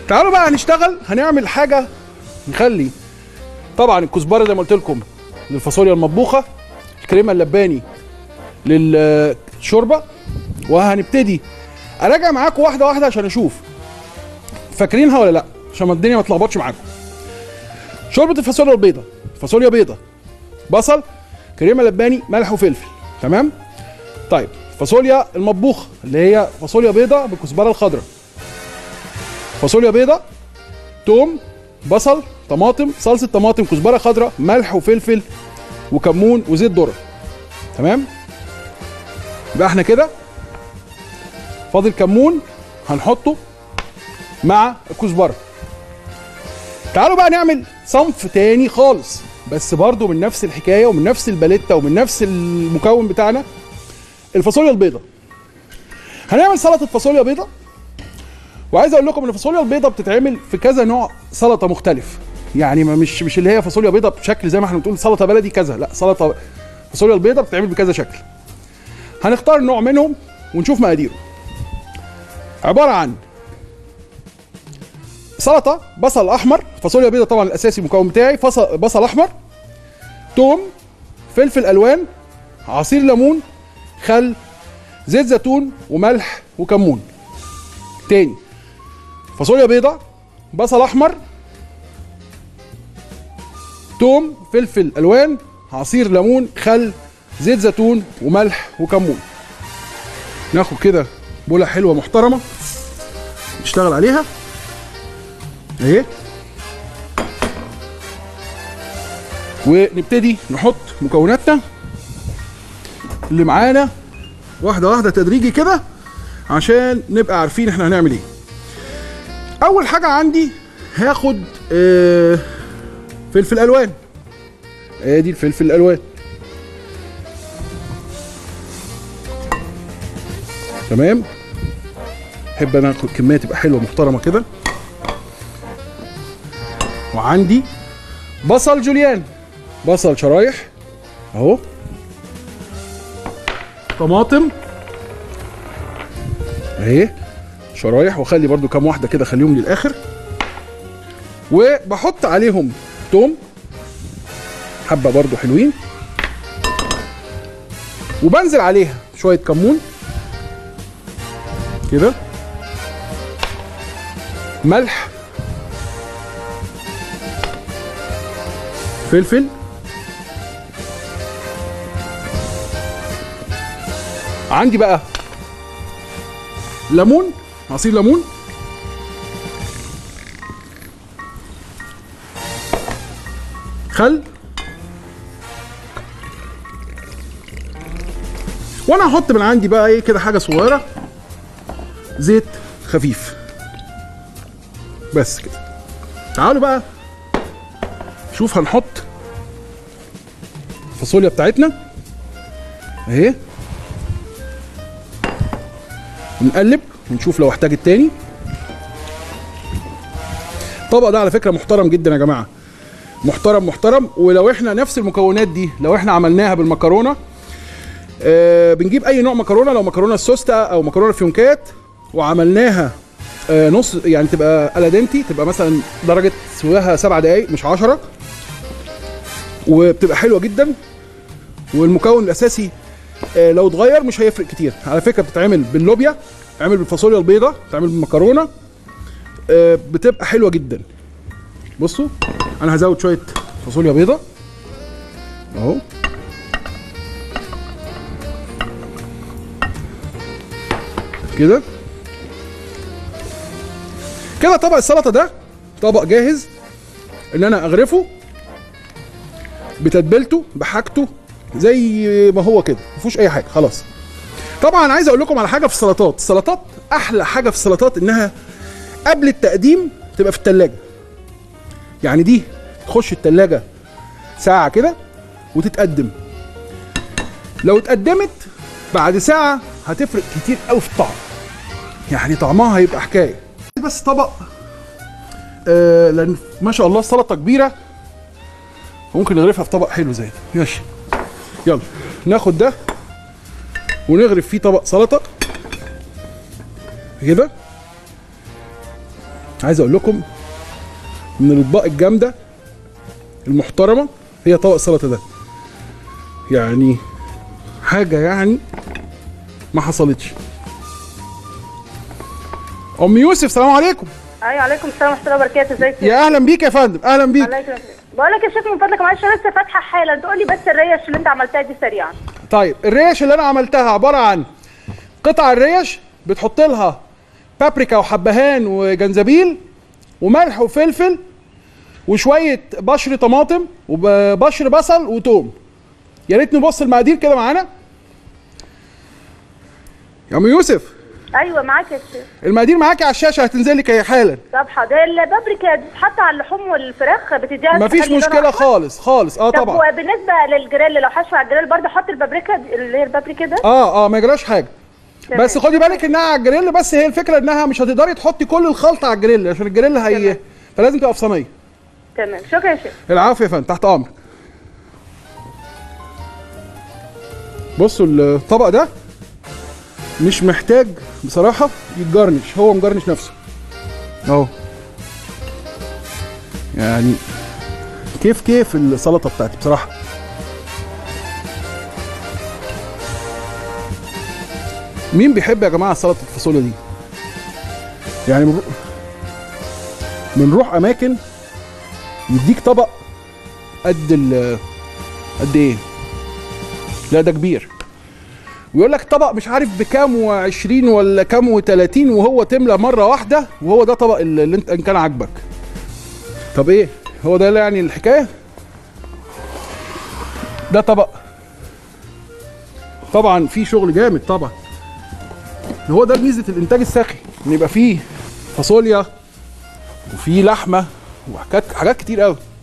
تعالوا بقى هنشتغل هنعمل حاجه نخلي طبعا الكزبره زي ما قلت لكم للفاصوليا المطبوخه الكريمه اللباني للشوربه وهنبتدي اراجع معاكم واحده واحده عشان اشوف فاكرينها ولا لا عشان ما الدنيا ما تلخبطش معاكم شوربه الفاصوليا البيضاء فاصوليا بيضاء بصل كريمه لباني ملح وفلفل تمام طيب فاصوليا المطبوخه اللي هي فاصوليا بيضاء بالكزبره الخضراء فاصوليا بيضاء توم بصل طماطم صلصه طماطم كزبره خضراء ملح وفلفل وكمون وزيت ذره تمام يبقى احنا كده فاضل كمون هنحطه مع الكزبره تعالوا بقى نعمل صنف تاني خالص بس برضو من نفس الحكايه ومن نفس الباليتا ومن نفس المكون بتاعنا الفاصوليا البيضاء هنعمل سلطه فاصوليا بيضاء وعايز اقول لكم ان الفاصوليا البيضاء بتتعمل في كذا نوع سلطه مختلف يعني ما مش مش اللي هي فاصوليا بيضاء بشكل زي ما احنا بنقول سلطه بلدي كذا لا سلطه الفاصوليا البيضاء بتتعمل بكذا شكل هنختار نوع منهم ونشوف مقاديره عباره عن سلطه بصل احمر فاصوليا بيضاء طبعا الاساسي المكون بتاعي فصل بصل احمر توم فلفل الوان عصير ليمون خل زيت زيتون وملح وكمون تاني فاصوليا بيضاء بصل احمر توم فلفل الوان عصير ليمون خل زيت زيتون وملح وكمون ناخد كده بوله حلوه محترمه نشتغل عليها اهي ونبتدي نحط مكوناتنا اللي معانا واحده واحده تدريجي كده عشان نبقى عارفين احنا هنعمل ايه اول حاجه عندي هاخد آه فلفل الوان ادي الفلفل الالوان تمام احب انا اخد كميه تبقى حلوه محترمه كده وعندي بصل جوليان بصل شرايح اهو طماطم اهي شرايح واخلي برضو كام واحده كده خليهم للاخر وبحط عليهم توم حبه برضو حلوين وبنزل عليها شويه كمون كده ملح فلفل عندي بقى ليمون عصير ليمون خل وانا هحط من عندي بقى ايه كده حاجه صغيره زيت خفيف بس كده تعالوا بقى شوف هنحط الفاصوليا بتاعتنا اهي ونقلب ونشوف لو احتاجت تاني الطبق ده على فكره محترم جدا يا جماعه محترم محترم ولو احنا نفس المكونات دي لو احنا عملناها بالمكرونه آه بنجيب اي نوع مكرونه لو مكرونه سوستا او مكرونه فيونكات وعملناها آه نص يعني تبقى الادنتي تبقى مثلا درجه سواها سبع دقائق مش 10 وبتبقى حلوه جدا والمكون الاساسي آه لو اتغير مش هيفرق كتير على فكره بتتعمل باللوبيا بتتعمل بالفاصوليا البيضاء بتتعمل بالمكرونه آه بتبقى حلوه جدا بصوا انا هزود شويه فاصوليا بيضاء اهو كده كده طبق السلطه ده طبق جاهز ان انا اغرفه بتتبيلته بحاجته زي ما هو كده ما فيهوش اي حاجه خلاص طبعا عايز اقول لكم على حاجه في السلطات السلطات احلى حاجه في السلطات انها قبل التقديم تبقى في التلاجة يعني دي تخش التلاجة ساعة كده وتتقدم لو اتقدمت بعد ساعة هتفرق كتير قوي في الطعم يعني طعمها هيبقى حكاية بس طبق آه لان ما شاء الله السلطة كبيرة ممكن نغرفها في طبق حلو زي ده ماشي يلا ناخد ده ونغرف فيه طبق سلطة كده عايز اقول لكم من الاطباق الجامده المحترمه هي طبق السلطه ده يعني حاجه يعني ما حصلتش ام يوسف سلام عليكم ايوه عليكم السلام ورحمه الله وبركاته ازيك يا اهلا بيك يا فندم اهلا بيك الله يكرمك بقول لك يا شيخ من فضلك معلش انا لسه فاتحه حالا تقول لي بس الريش اللي انت عملتها دي سريعا طيب الريش اللي انا عملتها عباره عن قطع الريش بتحط لها بابريكا وحبهان وجنزبيل وملح وفلفل وشويه بشر طماطم وبشر بصل وتوم يا ريت نبص المقادير كده معانا يا ام يوسف ايوه معاك يا شيخ المقادير معاكي على الشاشه هتنزل لك هي حالا طب حاضر البابريكا دي بتتحط على اللحوم والفراخ بتديها مفيش تخلي لونها مشكله أحمر؟ خالص خالص اه طب طبعا وبالنسبه للجريل لو حشو على الجريل برضه احط البابريكا دي- اللي هي البابريكا ده اه اه ما يجراش حاجه تمام. بس خدي بالك انها على الجريل بس هي الفكره انها مش هتقدري تحطي كل الخلطه على الجريل عشان الجريل هي تمام. فلازم تبقى في صينيه تمام شكرا يا شيخ العفو يا فندم تحت امرك بصوا الطبق ده مش محتاج بصراحه يتجرنش هو مجرنش نفسه اهو يعني كيف كيف السلطه بتاعتي بصراحه مين بيحب يا جماعه سلطه الفاصوليا دي يعني بنروح بنروح اماكن يديك طبق قد ال قد ايه لا ده كبير ويقول لك طبق مش عارف بكام و20 ولا كام و30 وهو تملى مره واحده وهو ده طبق اللي اللي انت ان كان عاجبك طب ايه هو ده يعني الحكايه ده طبق طبعا في شغل جامد طبعا هو ده ميزه الانتاج السخي ان يبقى فيه فاصوليا وفيه لحمه وحاجات حاجات كتير قوي